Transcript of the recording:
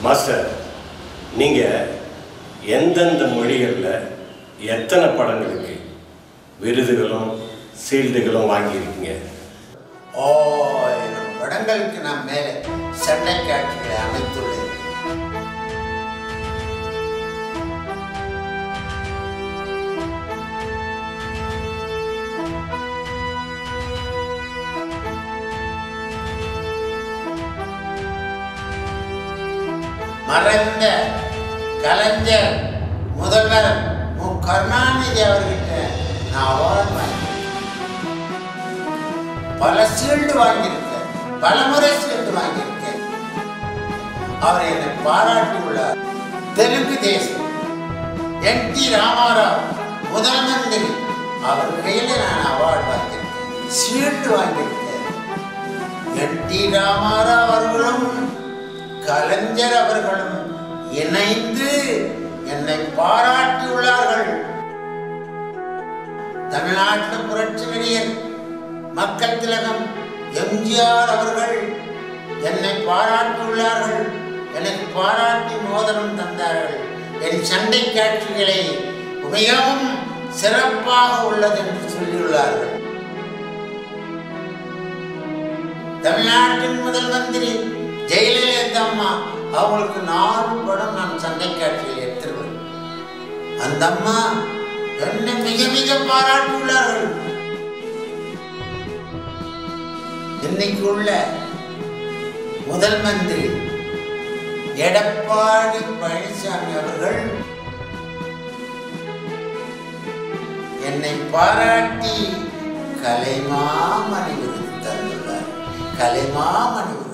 master நீங்கள் எந்தெந்த மொழிகளில் எத்தனை படங்களுக்கு விருதுகளும் சீல்டுகளும் வாங்கியிருக்கீங்க ஆயிரம் படங்களுக்கு நான் மேலே சண்டை காட்சிகளை அமைத்துள்ளேன் மறைந்த கலைஞர் முதல்வர் மு கருணாநிதி அவர்கிட்ட நான் அவார்டு வாங்கியிருக்கேன் பல சீல்டு வாங்கியிருக்கேன் பல முறை சீல்டு வாங்கியிருக்கேன் அவர் என்னை பாராட்டி உள்ளார் தெலுங்கு தேசம் என் டி ராமாராவ் முதல் மந்திரி அவர் கையில் நான் அவார்டு வாங்கியிருக்கேன் சீல்டு வாங்கியிருக்கேன் என் டி ராமாராவ் அவர்களும் கலைஞர் அவர்களும் இணைந்து என்னை பாராட்டியுள்ளார்கள் தமிழ்நாட்டில் புரட்சி நடிகர் மக்கள் திலகம் எம்ஜிஆர் அவர்கள் என்னை பாராட்டியுள்ளார்கள் எனக்கு பாராட்டி மோதிரம் தந்தார்கள் என் சண்டை காட்சிகளை மிகவும் சிறப்பாக உள்ளது என்று சொல்லியுள்ளார்கள் தமிழ்நாட்டின் முதல் மந்திரி ஜெயலலிதா அம்மா அவங்களுக்கு நாலு படம் நான் சண்டை காட்சியில் எடுத்துருவேன் அந்த அம்மா என்னை மிக மிக பாராட்டியுள்ளார்கள் இன்னைக்கு உள்ள முதல் மந்திரி எடப்பாடி பழனிசாமி அவர்கள் என்னை பாராட்டி கலைமாமணி விருது தந்துள்ளார் கலைமாமணி விருது